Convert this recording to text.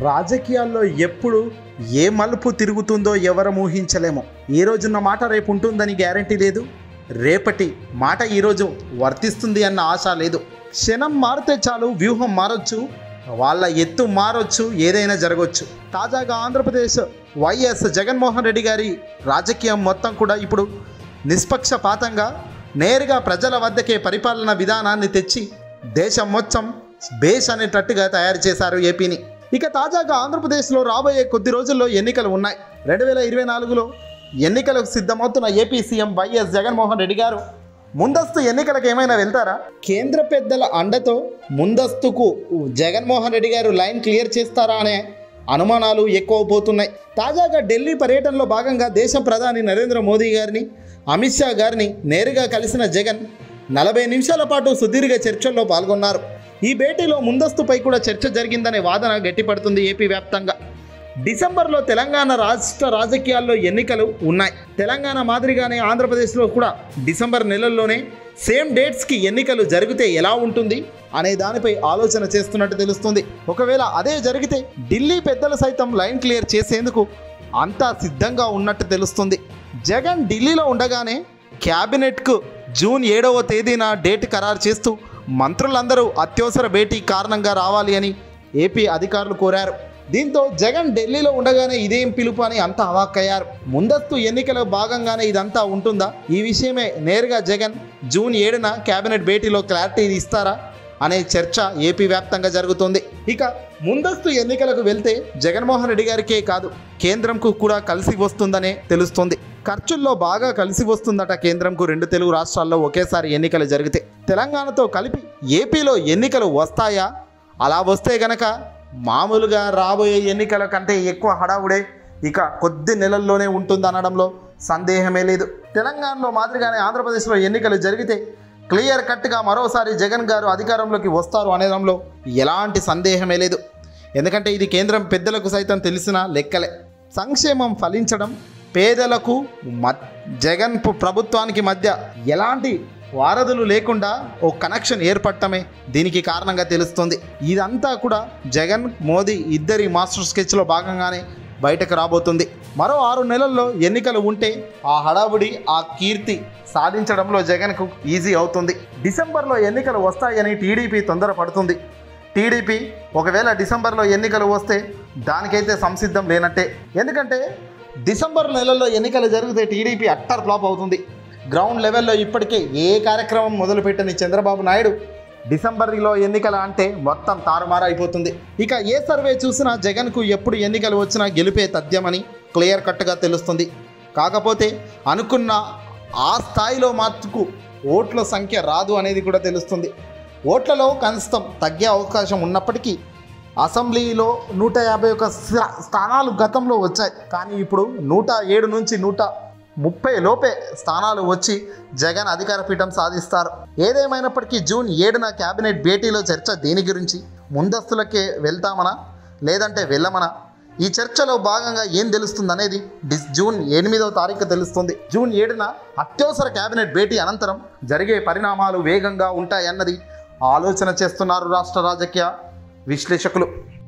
రాజకీయాల్లో ఎప్పుడు ఏ మలుపు తిరుగుతుందో ఎవరం ఊహించలేము ఈ రోజున్న మాట రేపు ఉంటుందని గ్యారంటీ లేదు రేపటి మాట ఈరోజు వర్తిస్తుంది అన్న ఆశ లేదు క్షణం మారితే చాలు వ్యూహం మారొచ్చు వాళ్ళ ఎత్తు మారొచ్చు ఏదైనా జరగవచ్చు తాజాగా ఆంధ్రప్రదేశ్ వైఎస్ జగన్మోహన్ రెడ్డి గారి రాజకీయం మొత్తం కూడా ఇప్పుడు నిష్పక్షపాతంగా నేరుగా ప్రజల వద్దకే పరిపాలన విధానాన్ని తెచ్చి దేశం మొత్తం బేస్ అనేటట్టుగా తయారు చేశారు ఏపీని ఇక తాజాగా ఆంధ్రప్రదేశ్లో రాబోయే కొద్ది రోజుల్లో ఎన్నికలు ఉన్నాయి రెండు వేల ఇరవై నాలుగులో ఎన్నికలకు సిద్ధమవుతున్న AP CM YS Jaganmohan Reddy గారు ముందస్తు ఎన్నికలకు ఏమైనా వెళ్తారా కేంద్ర పెద్దల అండతో ముందస్తుకు జగన్మోహన్ రెడ్డి గారు లైన్ క్లియర్ చేస్తారా అనే అనుమానాలు ఎక్కువ పోతున్నాయి తాజాగా ఢిల్లీ పర్యటనలో భాగంగా దేశ ప్రధాని నరేంద్ర మోదీ గారిని అమిత్ షా గారిని నేరుగా కలిసిన జగన్ నలభై నిమిషాల పాటు సుదీర్ఘ చర్చల్లో పాల్గొన్నారు ఈ భేటీలో ముందస్తుపై కూడా చర్చ జరిగిందనే వాదన గట్టిపడుతుంది ఏపీ వ్యాప్తంగా డిసెంబర్లో తెలంగాణ రాష్ట్ర రాజకీయాల్లో ఎన్నికలు ఉన్నాయి తెలంగాణ మాదిరిగానే ఆంధ్రప్రదేశ్లో కూడా డిసెంబర్ నెలల్లోనే సేమ్ డేట్స్కి ఎన్నికలు జరిగితే ఎలా ఉంటుంది అనే దానిపై ఆలోచన చేస్తున్నట్టు తెలుస్తుంది ఒకవేళ అదే జరిగితే ఢిల్లీ పెద్దలు సైతం లైన్ క్లియర్ చేసేందుకు అంతా సిద్ధంగా ఉన్నట్టు తెలుస్తుంది జగన్ ఢిల్లీలో ఉండగానే క్యాబినెట్కు జూన్ ఏడవ తేదీన డేట్ ఖరారు చేస్తూ మంత్రులందరూ అత్యవసర భేటీ కారణంగా రావాలి అని ఏపీ అధికారులు కోరారు దీంతో జగన్ ఢిల్లీలో ఉండగానే ఇదేం పిలుపు అని అంతా అవాక్కయ్యారు ముందస్తు ఎన్నికల భాగంగానే ఇదంతా ఉంటుందా ఈ విషయమే నేరుగా జగన్ జూన్ ఏడున కేబినెట్ భేటీలో క్లారిటీ ఇస్తారా అనే చర్చ ఏపీ వ్యాప్తంగా జరుగుతుంది ఇక ముందస్తు ఎన్నికలకు వెళ్తే జగన్మోహన్ రెడ్డి గారికే కాదు కేంద్రంకు కూడా కలిసి వస్తుందనే తెలుస్తుంది ఖర్చుల్లో బాగా కలిసి వస్తుందట కేంద్రంకు రెండు తెలుగు రాష్ట్రాల్లో ఒకేసారి ఎన్నికలు జరిగితే తెలంగాణతో కలిపి ఏపీలో ఎన్నికలు వస్తాయా అలా వస్తే గనక మామూలుగా రాబోయే ఎన్నికల కంటే ఎక్కువ హడావుడే ఇక కొద్ది నెలల్లోనే ఉంటుంది అనడంలో సందేహమే లేదు తెలంగాణలో మాదిరిగానే ఆంధ్రప్రదేశ్లో ఎన్నికలు జరిగితే క్లియర్ కట్గా మరోసారి జగన్ గారు అధికారంలోకి వస్తారు అనడంలో ఎలాంటి సందేహమే లేదు ఎందుకంటే ఇది కేంద్రం పెద్దలకు సైతం తెలిసిన లెక్కలే సంక్షేమం ఫలించడం పేదలకు మ జగన్ పు- ప్రభుత్వానికి మధ్య ఎలాంటి వారధులు లేకుండా ఓ కనెక్షన్ ఏర్పడటమే దీనికి కారణంగా తెలుస్తుంది ఇదంతా కూడా జగన్ మోదీ ఇద్దరి మాస్టర్ స్కెచ్లో భాగంగానే బయటకు రాబోతుంది మరో ఆరు నెలల్లో ఎన్నికలు ఉంటే ఆ హడావుడి ఆ కీర్తి సాధించడంలో జగన్కు ఈజీ అవుతుంది డిసెంబర్లో ఎన్నికలు వస్తాయని టీడీపీ తొందరపడుతుంది టీడీపీ ఒకవేళ డిసెంబర్లో ఎన్నికలు వస్తే దానికైతే సంసిద్ధం లేనట్టే ఎందుకంటే డిసెంబర్ నెలలో ఎన్నికలు జరిగితే టీడీపీ అట్టర్ ఫ్లాప్ అవుతుంది గ్రౌండ్ లెవెల్లో ఇప్పటికే ఏ కార్యక్రమం మొదలుపెట్టని చంద్రబాబు నాయుడు డిసెంబర్లో ఎన్నికల అంటే మొత్తం తారుమారు అయిపోతుంది ఇక ఏ సర్వే చూసినా జగన్కు ఎప్పుడు ఎన్నికలు వచ్చినా గెలిపే తథ్యమని క్లియర్ కట్గా తెలుస్తుంది కాకపోతే అనుకున్న ఆ స్థాయిలో మార్చుకు ఓట్ల సంఖ్య రాదు అనేది కూడా తెలుస్తుంది ఓట్లలో కనిష్టం తగ్గే అవకాశం ఉన్నప్పటికీ అసెంబ్లీలో నూట యాభై ఒక స్థా- స్థానాలు గతంలో వచ్చాయి కానీ ఇప్పుడు నూట ఏడు నుంచి నూట ముప్పై లోపే స్థానాలు వచ్చి జగన్ అధికార పీఠం సాధిస్తారు ఏదేమైనప్పటికీ జూన్ ఏడున కేబినెట్ భేటీలో చర్చ దేని గురించి ముందస్తులకే వెళ్తామనా లేదంటే వెళ్ళమనా ఈ చర్చలో భాగంగా ఏం తెలుస్తుంది అనేది డిస్ జూన్ ఎనిమిదవ తారీఖు తెలుస్తుంది జూన్ ఏడున అత్యవసర కేబినెట్ భేటీ అనంతరం జరిగే పరిణామాలు వేగంగా ఉంటాయన్నది ఆలోచన చేస్తున్నారు రాష్ట్ర రాజకీయ విశ్లేషకులు